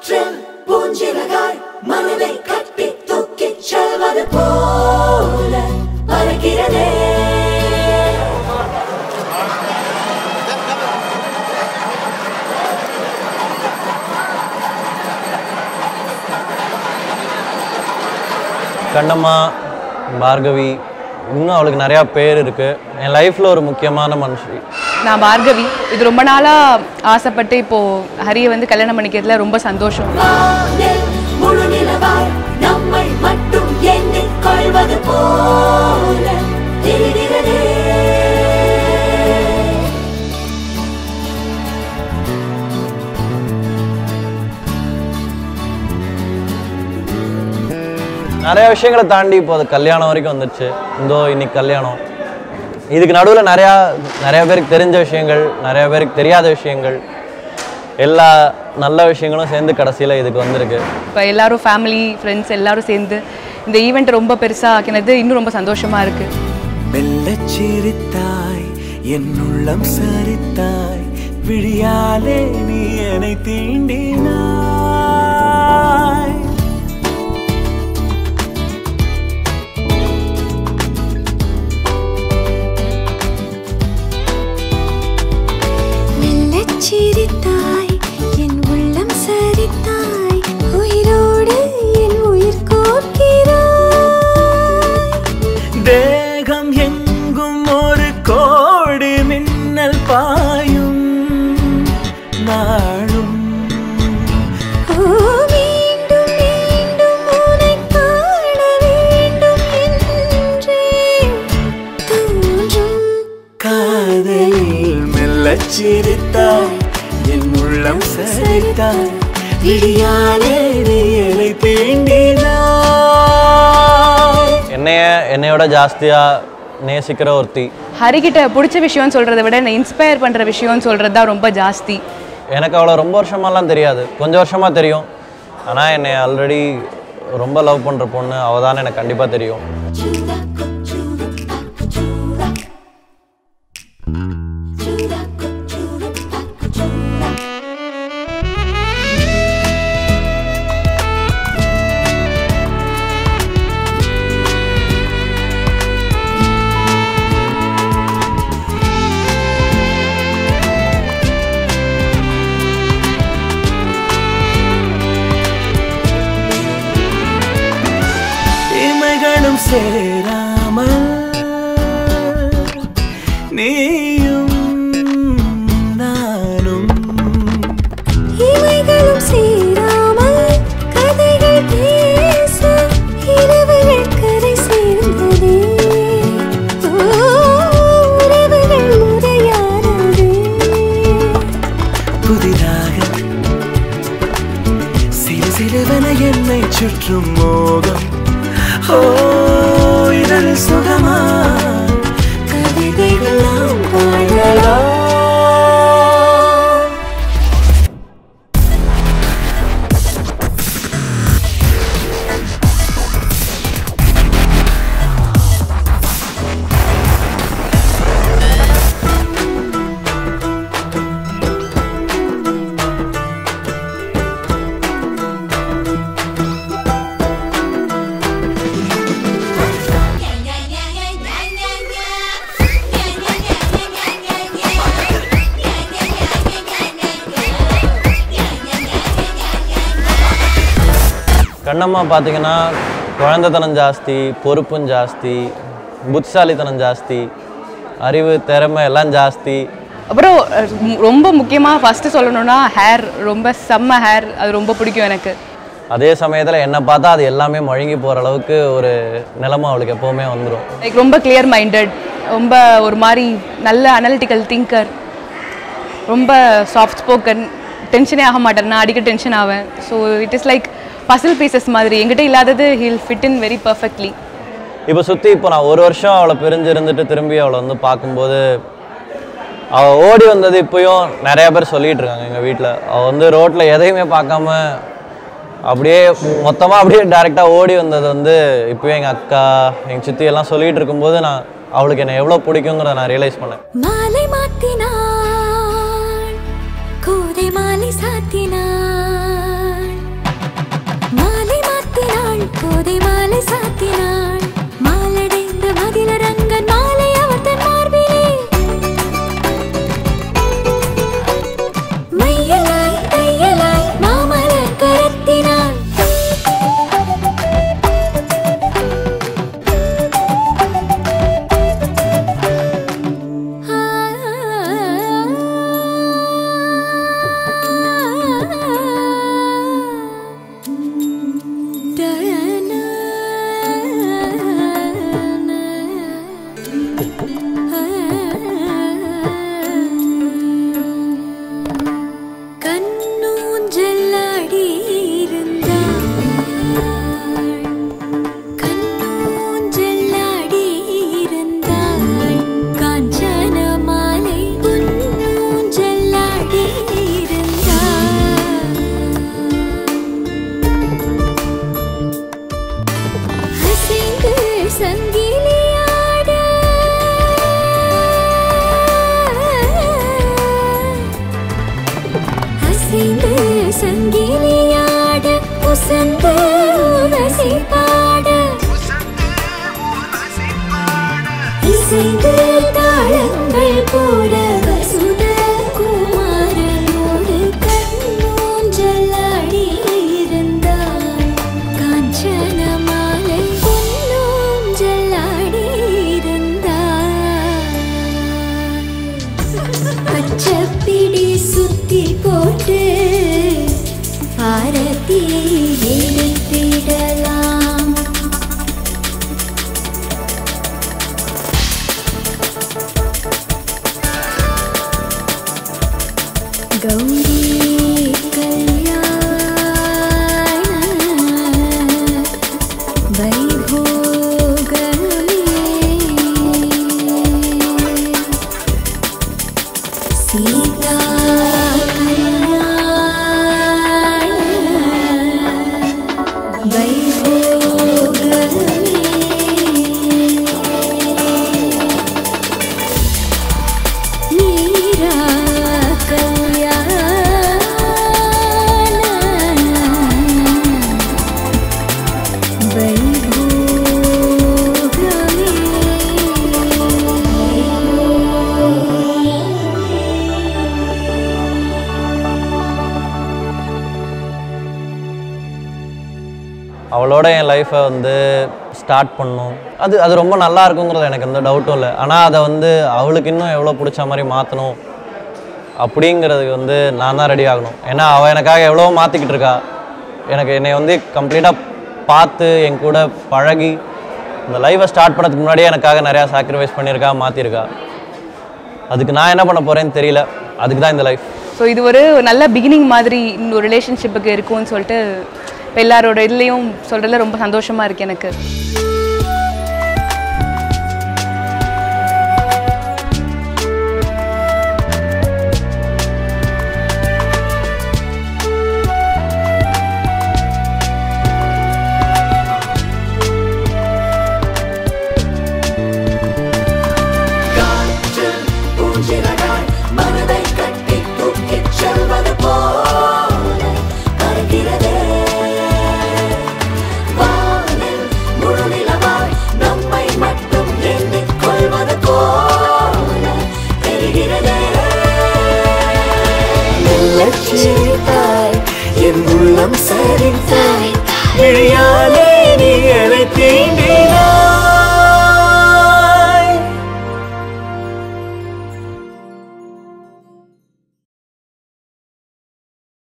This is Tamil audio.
காற்றில் பூஞ்சிறகாய் மனதை கட்டி தூக்கிச் செல்வது போல பறக்கிறதே கண்ணம்மா பார்கவி இன்னும் அவளுக்கு நிறையா பேர் இருக்குது என் லைஃப்பில் ஒரு முக்கியமான மனுஷி நான் பார்கவி இது ரொம்ப நாளாக ஆசைப்பட்டு இப்போது ஹரியை வந்து கல்யாணம் பண்ணிக்கிறதுல ரொம்ப சந்தோஷம் வானில் முழு நிலவாய் நம்மை மட்டும் எண்ணிக் கொள்வது போல தெரிகிறதே நிறைய விஷயங்களை தாண்டி இப்போ அது கல்யாணம் வரைக்கும் வந்துடுச்சு இந்தோ இன்னைக்கு கல்யாணம் இதுக்கு நடுவில் நிறையா நிறைய பேருக்கு தெரிஞ்ச விஷயங்கள் நிறைய பேருக்கு தெரியாத விஷயங்கள் எல்லா நல்ல விஷயங்களும் சேர்ந்து கடைசியில் இதுக்கு வந்திருக்கு இப்போ எல்லாரும் ஃபேமிலி ஃப்ரெண்ட்ஸ் எல்லாரும் சேர்ந்து இந்த ஈவெண்ட் ரொம்ப பெருசாக ஆக்கினது இன்னும் ரொம்ப சந்தோஷமாக இருக்குது மெல்லச் சிரித்தாய் என் உள்ளம் சரித்தாய் விழியாலே நீ என்னை தீண்டினாய் மெல்லச் சிரித்தாய் என் உள்ளம் சரித்தாய் உயிரோடு என் உயிர் கோர்க்கிறாய் தேகம் எங்கும் ஒரு கோடி மின்னல் பாயும் நாளும் ஓ மீண்டும் மீண்டும் உன்னை காண வேண்டும் என்றே தோன்றும் காதலில் மெல்லச் சிரித்தாய் என் உள்ளம் சரித்தாய் விழியாலே நீ என்னை தீண்டினாய் என்னைய என்னையோட ஜாஸ்தியாக நேசிக்கிற ஒருத்தி ஹரிக்கிட்ட பிடிச்ச விஷயம்னு சொல்கிறத விட என்னை இன்ஸ்பயர் பண்ணுற விஷயம்னு சொல்கிறது தான் ரொம்ப ஜாஸ்தி எனக்கு அவளை ரொம்ப வருஷமாலாம் தெரியாது கொஞ்சம் வருஷமாக தெரியும் ஆனால் என்னை ஆல்ரெடி ரொம்ப லவ் பண்ணுற பொண்ணு அவள் தான் எனக்கு கண்டிப்பாக தெரியும் Chura, chura, chura. Chura, chura, chura. இமைகளும் சேராமல் நீயும் நானும் இவைகளும் சேராமல் கதைகள் பேச இரவுகள் கரை சேர்ந்ததே ஓ, உறவுகள் முறையானதே புதிதாக சிறு சிறுவன என்னை சுற்றும் மோகம் ஓ இதழ் சுகமா கவிதைகள் நாம் வாழலாம் கண்ணம்மா பார்த்தீங்கன்னா குழந்தைத்தனம் ஜாஸ்தி பொறுப்பும் ஜாஸ்தி புத்திசாலித்தனம் ஜாஸ்தி அறிவு திறமை எல்லாம் ஜாஸ்தி அப்புறம் அஹ், மு- ரொம்ப முக்கியமாக ஃபஸ்ட்டு சொல்லணும்னா ஹேர் ரொம்ப செம்ம ஹேர் அது ரொம்ப பிடிக்கும் எனக்கு அதே சமயத்தில் என்னை பார்த்தா அது எல்லாமே முழங்கி போகிற அளவுக்கு ஒரு நிலைமை அவளுக்கு எப்போவுமே வந்துடும் லைக் ரொம்ப கிளியர் மைண்டட் ரொம்ப ஒரு மாதிரி நல்ல அனலிட்டிக்கல் திங்கர் ரொம்ப சாஃப்ட் ஸ்போக்கன் டென்ஷனே ஆக மாட்டேன் நான் அடிக்க டென்ஷன் ஆவேன் so it is like puzzle pieces மாதிரி என்கிட்ட இல்லாதது will fit in very perfectly இப்போ சுற்றி இப்போ நான் ஒரு வருஷம் அவளை பிரிஞ்சிருந்துட்டு திரும்பி அவளை வந்து பார்க்கும்போது அவள் ஓடி வந்தது இப்போயும் நிறைய பேர் சொல்லிட்டு இருக்காங்க எங்கள் வீட்டில் அவள் வந்து ரோட்டில் எதையுமே பார்க்காம அப்படியே மொத்தமாக அப்படியே டேரெக்டாக ஓடி வந்தது வந்து இப்போயும் எங்கள் அக்கா எங்கள் சித்தி எல்லாம் சொல்லிட்டு இருக்கும்போது நான் அவளுக்கு என்னை எவ்வளோ பிடிக்குங்கிறத நான் ரியலைஸ் பண்ணேன் மாலை மாத்தினாள் கோதை மாலை சாத்தினாள் கண்ணூஞ்சல்லாடி இருந்தாள் கண்ணூஞ்சல்லாடி இருந்தாள் காஞ்சன மாலை பொன்னூஞ்சல்லாடி இருந்தாள் அசைந்து சங்கிலியாட அசைந்து சங்கிலியாட உசந்து உரசி பாட இசைந்து தாளங்கள் போட வசுத குமாரனோடு கண்ணூஞ்சலாடி இருந்தாள் காஞ்சன மாலை பொன்னூஞ்சலாடி இருந்தாள் பச்சப்பிடி சுத்தி போட்டு ஆரத்தியை எடுத்திடலாம் கௌரி கல்யாண வைபோகமே சீதா மீரா கல்யாண அவளோட என் லைஃப்பை வந்து ஸ்டார்ட் பண்ணும் அது அது ரொம்ப நல்லா இருக்குங்கிறது எனக்கு எந்த டவுட்டும் இல்லை ஆனால் அதை வந்து அவளுக்கு இன்னும் எவ்வளோ பிடிச்ச மாதிரி மாற்றணும் அப்படிங்கிறதுக்கு வந்து நான் தான் ரெடி ஆகணும் ஏன்னா அவள் எனக்காக எவ்வளோ மாற்றிக்கிட்டு இருக்கா எனக்கு என்னை வந்து கம்ப்ளீட்டாக பார்த்து என் கூட பழகி இந்த லைஃப்பை ஸ்டார்ட் பண்ணதுக்கு முன்னாடியே எனக்காக நிறையா சாக்ரிஃபைஸ் பண்ணியிருக்கா மாற்றிருக்கா அதுக்கு நான் என்ன பண்ண போகிறேன்னு தெரியல அதுக்கு தான் இந்த லைஃப் ஸோ இது ஒரு நல்ல பிகினிங் மாதிரி இந்த ரிலேஷன்ஷிப்புக்கு இருக்கும்னு சொல்லிட்டு இப்போ எல்லாரோட இதுலேயும் சொல்கிறதுல ரொம்ப சந்தோஷமாக இருக்குது எனக்கு காற்றில் ஊஞ்சிலடாய் மனதை கட்டி தூக்கிச் செல்வது போல பறக்கிறதே. வானில் முழுநிலவாய் நம்மை மட்டும் எண்ணிக் கொள்வது போல தெரிகிறதே. மெல்லச் சிரித்தாய் என் உள்ளம் சரித்தாய் விழியாலே நீ அழைத்தே